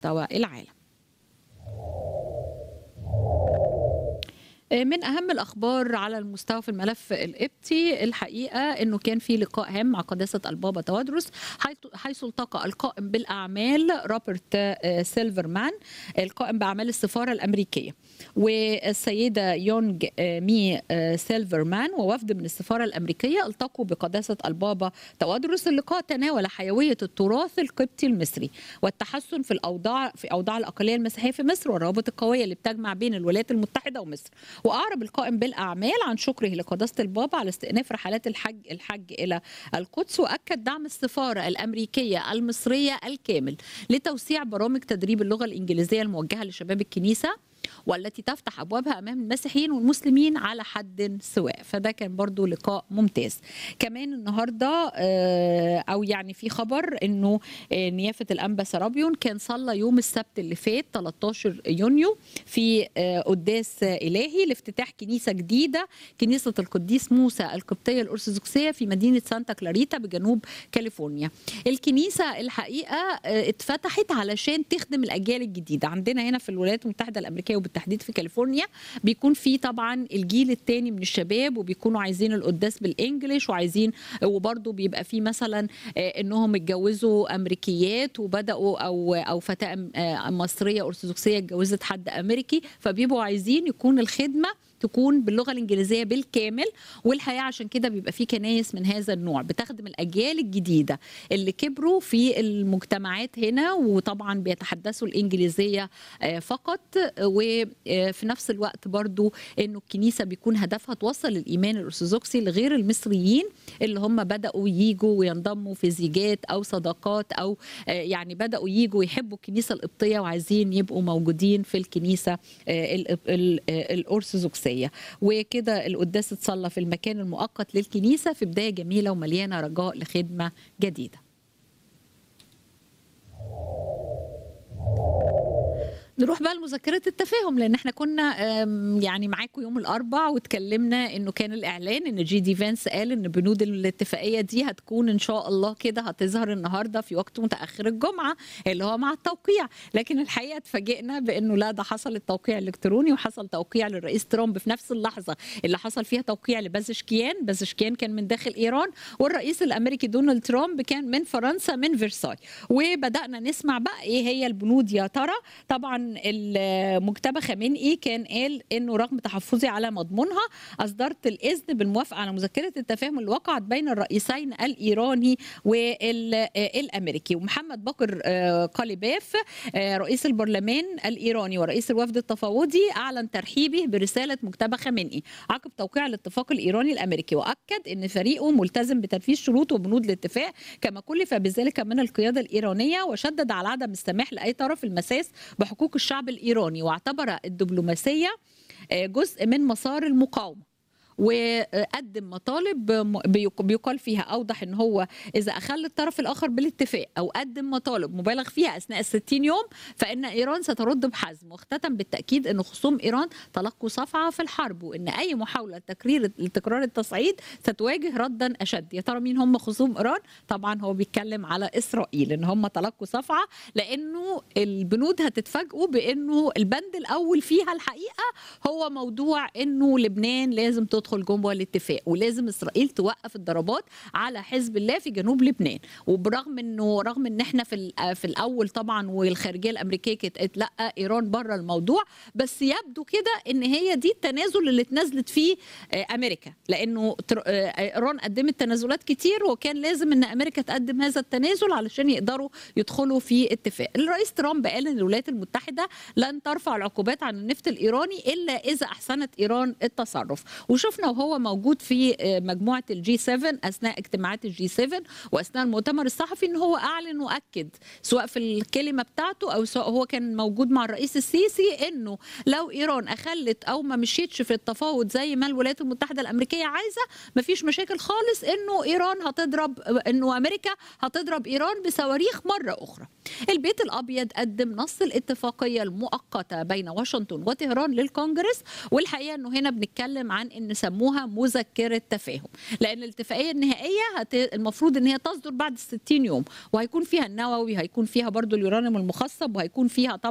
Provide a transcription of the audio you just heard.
مستوى العالم من اهم الاخبار على المستوى في الملف القبطي الحقيقه انه كان في لقاء هام مع قداسه البابا توادرس حيث التقى القائم بالاعمال روبرت سيلفرمان القائم باعمال السفاره الامريكيه والسيده يونغ مي سيلفرمان ووفد من السفاره الامريكيه التقوا بقداسه البابا توادرس اللقاء تناول حيويه التراث القبطي المصري والتحسن في الاوضاع في اوضاع الاقليه المسيحيه في مصر والروابط القويه اللي بتجمع بين الولايات المتحده ومصر واعرب القائم بالاعمال عن شكره لقداسه البابا على استئناف رحلات الحج الحج الى القدس واكد دعم السفاره الامريكيه المصريه الكامل لتوسيع برامج تدريب اللغه الانجليزيه الموجهه لشباب الكنيسه والتي تفتح ابوابها امام المسيحيين والمسلمين على حد سواء فده كان برضو لقاء ممتاز كمان النهارده او يعني في خبر انه نيافه الانبا سرابيون كان صلى يوم السبت اللي فات 13 يونيو في قداس الهي لافتتاح كنيسه جديده كنيسه القديس موسى القبطيه الارثوذكسيه في مدينه سانتا كلاريتا بجنوب كاليفورنيا الكنيسه الحقيقه اتفتحت علشان تخدم الاجيال الجديده عندنا هنا في الولايات المتحده الامريكيه وبالتحديد في كاليفورنيا بيكون في طبعا الجيل الثاني من الشباب وبيكونوا عايزين القداس بالانجلش وعايزين وبرضه بيبقى في مثلا انهم اتجوزوا امريكيات وبداوا او او فتاه مصريه ارثوذكسيه اتجوزت حد امريكي فبيبقوا عايزين يكون الخدمه تكون باللغه الانجليزيه بالكامل والحقيقه عشان كده بيبقى في كنايس من هذا النوع بتخدم الاجيال الجديده اللي كبروا في المجتمعات هنا وطبعا بيتحدثوا الانجليزيه فقط وفي نفس الوقت برضو انه الكنيسه بيكون هدفها توصل الايمان الارثوذكسي لغير المصريين اللي هم بداوا يجوا وينضموا في زيجات او صداقات او يعني بداوا يجوا يحبوا الكنيسه القبطيه وعايزين يبقوا موجودين في الكنيسه الارثوذكسيه الأساسية وكده القداس اتصلى في المكان المؤقت للكنيسة في بداية جميلة ومليانة رجاء لخدمة جديدة نروح بقى لمذكرة التفاهم لان احنا كنا يعني معاكم يوم الاربع واتكلمنا انه كان الاعلان ان جي دي فانس قال ان بنود الاتفاقيه دي هتكون ان شاء الله كده هتظهر النهارده في وقت متاخر الجمعه اللي هو مع التوقيع لكن الحقيقه اتفاجئنا بانه لا ده حصل التوقيع الالكتروني وحصل توقيع للرئيس ترامب في نفس اللحظه اللي حصل فيها توقيع لبازشكيان بازشكيان كان من داخل ايران والرئيس الامريكي دونالد ترامب كان من فرنسا من فرساي وبدانا نسمع بقى ايه هي البنود يا ترى طبعا المجتبى خامنئي كان قال انه رغم تحفظي على مضمونها اصدرت الاذن بالموافقه على مذكره التفاهم اللي وقعت بين الرئيسين الايراني والامريكي ومحمد بكر قاليباف رئيس البرلمان الايراني ورئيس الوفد التفاوضي اعلن ترحيبه برساله مجتبى خامنئي عقب توقيع الاتفاق الايراني الامريكي واكد ان فريقه ملتزم بتنفيذ شروط وبنود الاتفاق كما كلف بذلك من القياده الايرانيه وشدد على عدم السماح لاي طرف المساس بحقوق الشعب الايراني واعتبر الدبلوماسيه جزء من مسار المقاومه وقدم مطالب بيقال فيها اوضح ان هو اذا اخل الطرف الاخر بالاتفاق او قدم مطالب مبالغ فيها اثناء ال 60 يوم فان ايران سترد بحزم واختتم بالتاكيد ان خصوم ايران تلقوا صفعه في الحرب وان اي محاوله تكرير لتكرار التصعيد ستواجه ردا اشد يا ترى مين هم خصوم ايران طبعا هو بيتكلم على اسرائيل ان هم تلقوا صفعه لانه البنود هتتفاجئوا بانه البند الاول فيها الحقيقه هو موضوع انه لبنان لازم تدخل تدخل جوه الاتفاق ولازم اسرائيل توقف الضربات على حزب الله في جنوب لبنان وبرغم انه رغم ان احنا في في الاول طبعا والخارجيه الامريكيه كانت قالت لا ايران بره الموضوع بس يبدو كده ان هي دي التنازل اللي اتنازلت فيه امريكا لانه ايران قدمت تنازلات كتير وكان لازم ان امريكا تقدم هذا التنازل علشان يقدروا يدخلوا في اتفاق الرئيس ترامب قال ان الولايات المتحده لن ترفع العقوبات عن النفط الايراني الا اذا احسنت ايران التصرف وشفنا شفنا وهو موجود في مجموعه الجي 7 اثناء اجتماعات الجي 7 واثناء المؤتمر الصحفي ان هو اعلن واكد سواء في الكلمه بتاعته او سواء هو كان موجود مع الرئيس السيسي انه لو ايران اخلت او ما مشيتش في التفاوض زي ما الولايات المتحده الامريكيه عايزه ما فيش مشاكل خالص انه ايران هتضرب انه امريكا هتضرب ايران بصواريخ مره اخرى البيت الابيض قدم نص الاتفاقيه المؤقته بين واشنطن وطهران للكونجرس والحقيقه انه هنا بنتكلم عن ان بيسموها مذكره تفاهم لان الاتفاقيه النهائيه هت... المفروض ان هي تصدر بعد 60 يوم وهيكون فيها النووي هيكون فيها برضو اليورانيوم المخصب وهيكون فيها